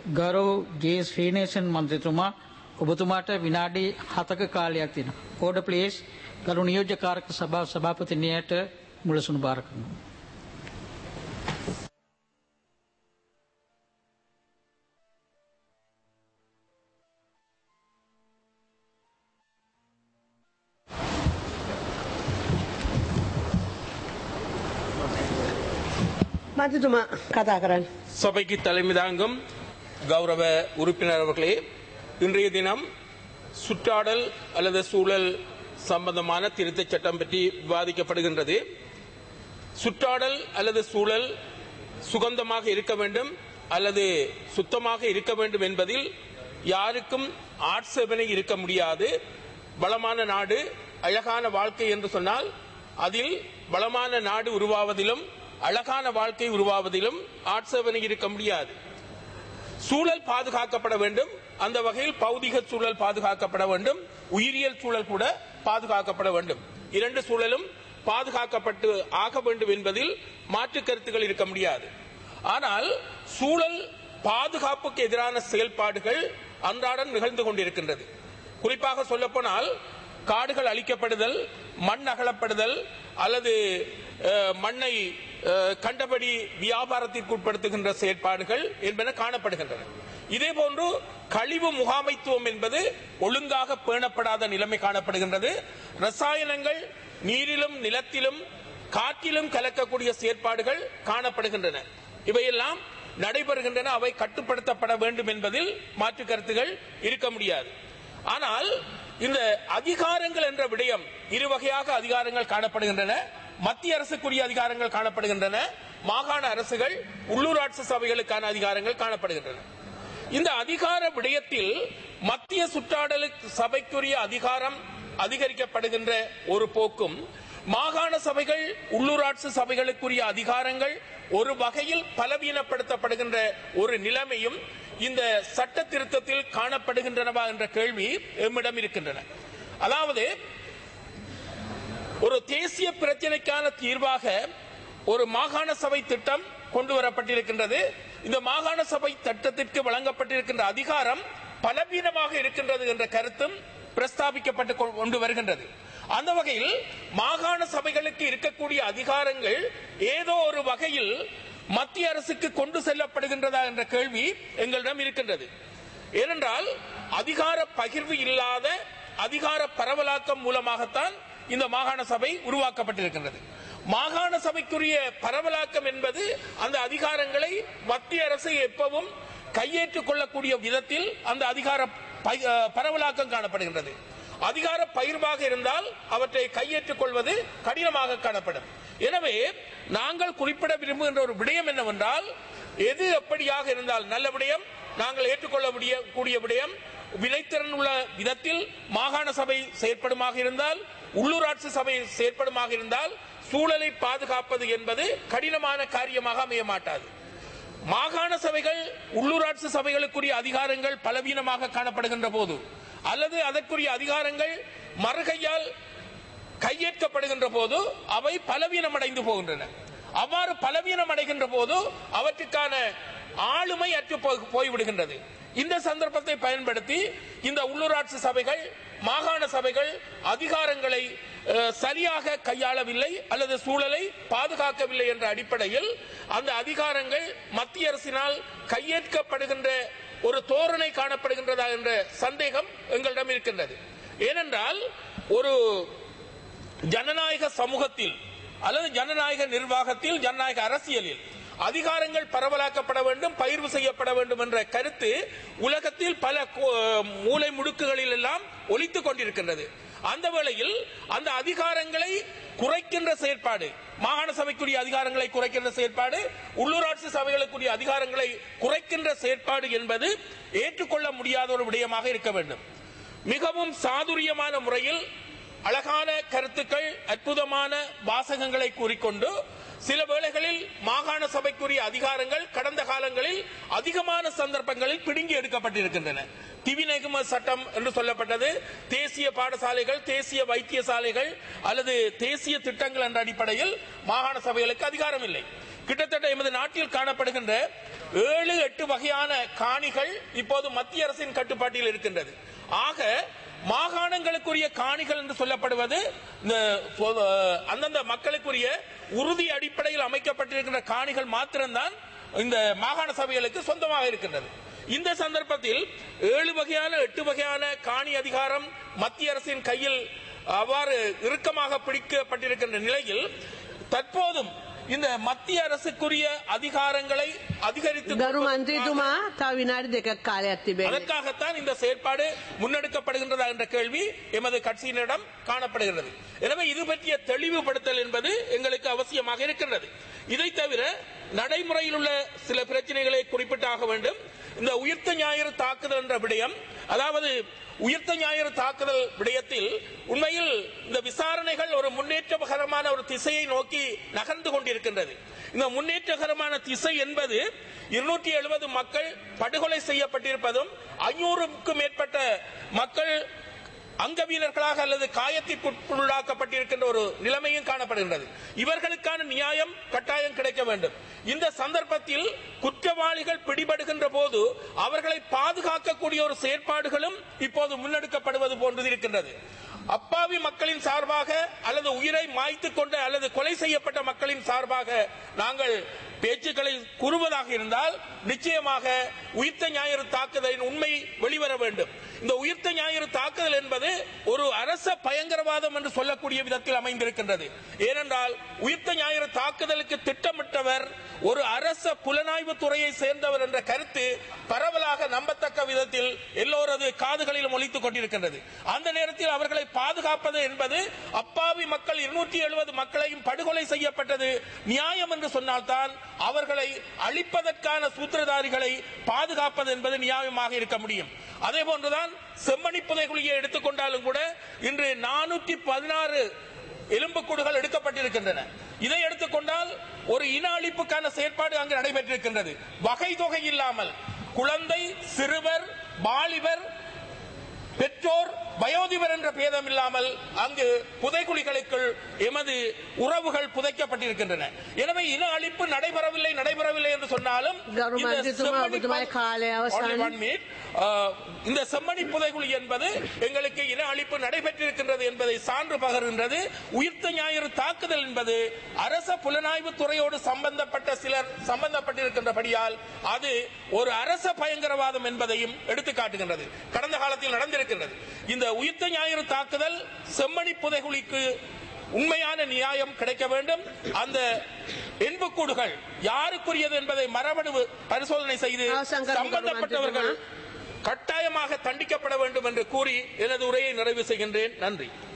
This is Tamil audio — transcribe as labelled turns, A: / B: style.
A: ගරු ජේ ශ්‍රීනේෂන් මන්ත්‍රතුමා ඔබතුමාට විනාඩි හතක කාලයක් තියෙන. ඕඩ ප්ලේස් ගරු නියෝජ්‍යකාරක සභාව සභාපතිනියට මුලසුණු භාර කරනවා.
B: මන්ත්‍රතුමා කතා කරන්න.
C: சபைக்கு தலைமை தாங்கும் கௌரவ உறுப்பினர் அவர்களே இன்றைய தினம் சுற்றாடல் அல்லது சூழல் சம்பந்தமான திருத்தச் சட்டம் பற்றி விவாதிக்கப்படுகின்றது சுற்றாடல் அல்லது சூழல் சுகந்தமாக இருக்க வேண்டும் அல்லது சுத்தமாக இருக்க வேண்டும் என்பதில் யாருக்கும் ஆட்சேபனை இருக்க முடியாது வளமான நாடு அழகான வாழ்க்கை என்று சொன்னால் அதில் வளமான நாடு உருவாவதிலும் அழகான வாழ்க்கை உருவாவதிலும் ஆட்சேபனை இருக்க முடியாது சூழல் பாதுகாக்கப்பட வேண்டும் அந்த வகையில் பௌதிக சூழல் பாதுகாக்கப்பட வேண்டும் உயிரியல் சூழல் கூட பாதுகாக்கப்பட வேண்டும் இரண்டு சூழலும் பாதுகாக்கப்பட்டு ஆக வேண்டும் என்பதில் மாற்று கருத்துக்கள் இருக்க முடியாது ஆனால் சூழல் பாதுகாப்புக்கு எதிரான செயல்பாடுகள் அன்றாடம் நிகழ்ந்து கொண்டிருக்கின்றது குறிப்பாக சொல்லப்போனால் காடுகள் அழிக்கப்படுதல் மண் அகலப்படுதல் அல்லது அஹ், மண்ணை அஹ், கண்டபடி வியாபாரத்திற்கு உட்படுத்துகின்ற செயற்பாடுகள் என்பன காணப்படுகின்றன இதேபோன்று கழிவு முகாமைத்துவம் என்பது ஒழுங்காக பேணப்படாத நிலைமை காணப்படுகின்றது ரசாயனங்கள் நீரிலும் நிலத்திலும் காற்றிலும் கலக்கக்கூடிய செயற்பாடுகள் காணப்படுகின்றன இவையெல்லாம் நடைபெறுகின்றன அவை கட்டுப்படுத்தப்பட வேண்டும் என்பதில் மாற்று கருத்துகள் இருக்க முடியாது ஆனால் இந்த அதிகாரங்கள் என்ற விடயம் இரு வகையாக அதிகாரங்கள் காணப்படுகின்றன மத்திய அரசுக்குரிய அதிகாரங்கள் காணப்படுகின்றன மாகாண அரசுகள் உள்ளூராட்சி சபைகளுக்கான அதிகாரங்கள் காணப்படுகின்றன இந்த அதிகார விடயத்தில் மத்திய சுற்றாடல் சபைக்குரிய அதிகாரம் அதிகரிக்கப்படுகின்ற ஒரு போக்கும் மாகாண சபைகள் உள்ளூராட்சி சபைகளுக்குரிய அதிகாரங்கள் ஒரு வகையில் பலவீனப்படுத்தப்படுகின்ற ஒரு நிலைமையும் இந்த சட்ட திருத்தத்தில் காணப்படுகின்றனவா என்ற கேள்வி எம்மிடம் இருக்கின்றன அதாவது ஒரு தேசிய பிரச்சனைக்கான தீர்வாக ஒரு மாகாண சபை திட்டம் கொண்டு வரப்பட்டிருக்கின்றது இந்த மாகாண சபை திட்டத்திற்கு வழங்கப்பட்டிருக்கின்ற அதிகாரம் பலவீனமாக இருக்கின்றது என்ற கருத்தும் பிரஸ்தாபிக்கப்பட்டு கொ- கொண்டு வருகின்றது அந்த வகையில் மாகாண சபைகளுக்கு இருக்கக்கூடிய அதிகாரங்கள் ஏதோ ஒரு வகையில் மத்திய அரசுக்கு கொண்டு செல்லப்படுகின்றதா என்ற கேள்வி எங்களிடம் இருக்கின்றது ஏனென்றால் அதிகார பகிர்வு இல்லாத அதிகார பரவலாக்கம் மூலமாகத்தான் இந்த மாகாண சபை உருவாக்கப்பட்டிருக்கின்றது மாகாண சபைக்குரிய பரவலாக்கம் என்பது அந்த அதிகாரங்களை மத்திய அரசு எப்பவும் கையேற்றுக் கொள்ளக்கூடிய விதத்தில் அந்த அதிகார பை- அஹ், பரவலாக்கம் காணப்படுகின்றது அதிகார பகிர்வாக இருந்தால் அவற்றை கையேற்றுக் கொள்வது கடினமாக காணப்படும் எனவே நாங்கள் குறிப்பிட விரும்புகின்ற ஒரு விடயம் என்னவென்றால் எது எப்படியாக இருந்தால் நல்ல விடயம் நாங்கள் ஏற்றுக்கொள்ள முடிய கூடிய விடயம் வினைத்திறன் உள்ள விதத்தில் மாகாண சபை செயற்படுமாக இருந்தால் உள்ளூராட்சி சபை செயற்படுமாக இருந்தால் சூழலை பாதுகாப்பது என்பது கடினமான காரியமாக அமைய மாட்டாது மாகாண சபைகள் உள்ளூராட்சி சபைகளுக்குரிய அதிகாரங்கள் பலவீனமாக காணப்படுகின்ற போது அல்லது அதற்குரிய அதிகாரங்கள் மறுகையால் கையேற்கப்படுகின்ற போது அவை பலவீனம் அடைந்து போகின்றன அவ்வாறு பலவீனம் அடைகின்ற போது அவற்றுக்கான ஆளுமை அற்று போய்- போய்விடுகின்றது இந்த சந்தர்ப்பத்தை பயன்படுத்தி இந்த உள்ளூராட்சி சபைகள் மாகாண சபைகள் அதிகாரங்களை அஹ், சரியாக கையாளவில்லை அல்லது சூழலை பாதுகாக்கவில்லை என்ற அடிப்படையில் அந்த அதிகாரங்கள் மத்திய அரசினால் கையேற்கப்படுகின்ற ஒரு தோரணை காணப்படுகின்றதா என்ற சந்தேகம் எங்களிடம் இருக்கின்றது ஏனென்றால் ஒரு ஜனநாயக சமூகத்தில் அல்லது ஜனநாயக நிர்வாகத்தில் ஜனநாயக அரசியலில் அதிகாரங்கள் பரவலாக்கப்பட வேண்டும் பகிர்வு செய்யப்பட வேண்டும் என்ற கருத்து உலகத்தில் பல கோ- மூலை முடுக்குகளில் எல்லாம் ஒலித்துக் கொண்டிருக்கின்றது அந்த வேளையில் அந்த அதிகாரங்களை குறைக்கின்ற செயற்பாடு மாகாண சபைக்குரிய அதிகாரங்களை குறைக்கின்ற செயற்பாடு உள்ளூராட்சி சபைகளுக்குரிய அதிகாரங்களை குறைக்கின்ற செயற்பாடு என்பது ஏற்றுக்கொள்ள முடியாத ஒரு விடயமாக இருக்க வேண்டும் மிகவும் சாதுரியமான முறையில் அழகான கருத்துக்கள் அற்புதமான வாசகங்களை கூறிக்கொண்டு சில வேளைகளில் மாகாண சபைக்குரிய அதிகாரங்கள் கடந்த காலங்களில் அதிகமான சந்தர்ப்பங்களில் பிடுங்கி எடுக்கப்பட்டிருக்கின்றன திவிநெகும சட்டம் என்று சொல்லப்பட்டது தேசிய பாடசாலைகள் தேசிய வைத்தியசாலைகள் அல்லது தேசிய திட்டங்கள் என்ற அடிப்படையில் மாகாண சபைகளுக்கு அதிகாரம் இல்லை கிட்டத்தட்ட எமது நாட்டில் காணப்படுகின்ற ஏழு எட்டு வகையான காணிகள் இப்போது மத்திய அரசின் கட்டுப்பாட்டில் இருக்கின்றது ஆக மாகாணங்களுக்குரிய காணிகள் என்று சொல்லப்படுவது இந்த பொ- அந்தந்த மக்களுக்குரிய உறுதி அடிப்படையில் அமைக்கப்பட்டிருக்கின்ற காணிகள் மாத்திரம்தான் இந்த மாகாண சபைகளுக்கு சொந்தமாக இருக்கின்றது இந்த சந்தர்ப்பத்தில் ஏழு வகையான எட்டு வகையான காணி அதிகாரம் மத்திய அரசின் கையில் அவ்வாறு இறுக்கமாக பிடிக்கப்பட்டிருக்கின்ற நிலையில் தற்போதும் இந்த மத்திய அரசுக்குரிய அதிகாரங்களை அதிகரித்து
B: ගරු මන්ත්‍රීතුමා තව විනාඩි දෙකක් කාලයක් තිබෙන.
C: அதற்காகத்தான் இந்த செயற்பாடு முன்னெடுக்கப்படுகின்றதா என்ற கேள்வி எமது கட்சியினரிடம் காணப்படுகிறது எனவே இது பற்றிய தெளிவுபடுத்தல் என்பது எங்களுக்கு அவசியமாக இருக்கின்றது இதை தவிர நடைமுறையில் உள்ள சில பிரச்சனைகளை குறிப்பிட்டாக வேண்டும் இந்த உயிர்த்த ஞாயிறு தாக்குதல் என்ற விடயம் அதாவது உயிர்த்த ஞாயிறு தாக்குதல் விடயத்தில் உண்மையில் இந்த விசாரணைகள் ஒரு முன்னேற்றகரமான ஒரு திசையை நோக்கி நகர்ந்து கொண்டிருக்கின்றது இந்த முன்னேற்றகரமான திசை என்பது இருநூற்றி எழுபது மக்கள் படுகொலை செய்யப்பட்டிருப்பதும் ஐநூறுக்கும் மேற்பட்ட மக்கள் அங்கவீனர்களாக அல்லது காயத்திற்குள்ளாக்கப்பட்டிருக்கின்ற ஒரு நிலைமையும் காணப்படுகின்றது இவர்களுக்கான நியாயம் கட்டாயம் கிடைக்க வேண்டும் இந்த சந்தர்ப்பத்தில் குற்றவாளிகள் பிடிபடுகின்ற போது அவர்களை பாதுகாக்கக்கூடிய ஒரு செயற்பாடுகளும் இப்போது முன்னெடுக்கப்படுவது போன்று இருக்கின்றது அப்பாவி மக்களின் சார்பாக அல்லது உயிரை மாய்த்துக் கொண்ட அல்லது கொலை செய்யப்பட்ட மக்களின் சார்பாக நாங்கள் பேச்சுக்களை கூறுவதாக இருந்தால் நிச்சயமாக உயிர்த்த ஞாயிறு தாக்குதலின் உண்மை வெளிவர வேண்டும் இந்த உயிர்த்த ஞாயிறு தாக்குதல் என்பது ஒரு அரச பயங்கரவாதம் என்று சொல்லக்கூடிய விதத்தில் அமைந்திருக்கின்றது ஏனென்றால் உயிர்த்த ஞாயிறு தாக்குதலுக்கு திட்டமிட்டவர் ஒரு அரச புலனாய்வு துறையை சேர்ந்தவர் என்ற கருத்து பரவலாக நம்பத்தக்க விதத்தில் எல்லோரது காதுகளிலும் ஒலித்துக் கொண்டிருக்கின்றது அந்த நேரத்தில் அவர்களை பாதுகாப்பது என்பது அப்பாவி மக்கள் இருநூற்றி எழுபது மக்களையும் படுகொலை செய்யப்பட்டது நியாயம் என்று சொன்னால்தான் அவர்களை அழிப்பதற்கான சூத்திரதாரிகளை பாதுகாப்பது என்பது நியாயமாக இருக்க முடியும் அதே போன்றுதான் செம்மணி புதைகுழியை எடுத்துக்கொண்டாலும் கூட இன்று நானூற்றி பதினாறு எலும்புக்கூடுகள் எடுக்கப்பட்டிருக்கின்றன இதை எடுத்துக்கொண்டால் ஒரு இன அழிப்புக்கான செயற்பாடு அங்கு நடைபெற்றிருக்கின்றது வகை தொகை இல்லாமல் குழந்தை சிறுவர் வாலிபர் பெற்றோர் வயோதிபர் என்ற பேதம் இல்லாமல் அங்கு புதைக்குழிகளுக்குள் எமது உறவுகள் புதைக்கப்பட்டிருக்கின்றன எனவே இன அழிப்பு நடைபெறவில்லை நடைபெறவில்லை என்று சொன்னாலும்
B: கரு
C: இந்த
B: மந்திரித்துமா,
C: செம்மணி
B: ஒப்புதுமாய் காலை
C: Only
B: அவசானம்.
C: one minute. ஆஹ், இந்த செம்மணி புதைகுழி என்பது எங்களுக்கு இன அழிப்பு நடைபெற்றிருக்கின்றது என்பதை சான்று பகர்கின்றது உயிர்த்த ஞாயிறு தாக்குதல் என்பது அரச புலனாய்வு துறையோடு சம்பந்தப்பட்ட சிலர் சம்பந்தப்பட்டிருக்கின்றபடியால் அது ஒரு அரச பயங்கரவாதம் என்பதையும் எடுத்து காட்டுகின்றது கடந்த காலத்தில் நடந்திருக்கின்றது இந்த உயிர்த்த ஞாயிறு தாக்குதல் செம்மணி புதைகுழிக்கு உண்மையான நியாயம் கிடைக்க வேண்டும் அந்த எண்புக்கூடுகள் யாருக்குரியது என்பதை மரபணு பரிசோதனை செய்து
B: அவசங்கரம்
C: சம்பந்தப்பட்டவர்கள் கட்டாயமாக தண்டிக்கப்பட வேண்டும் என்று கூறி எனது உரையை நிறைவு செய்கின்றேன் நன்றி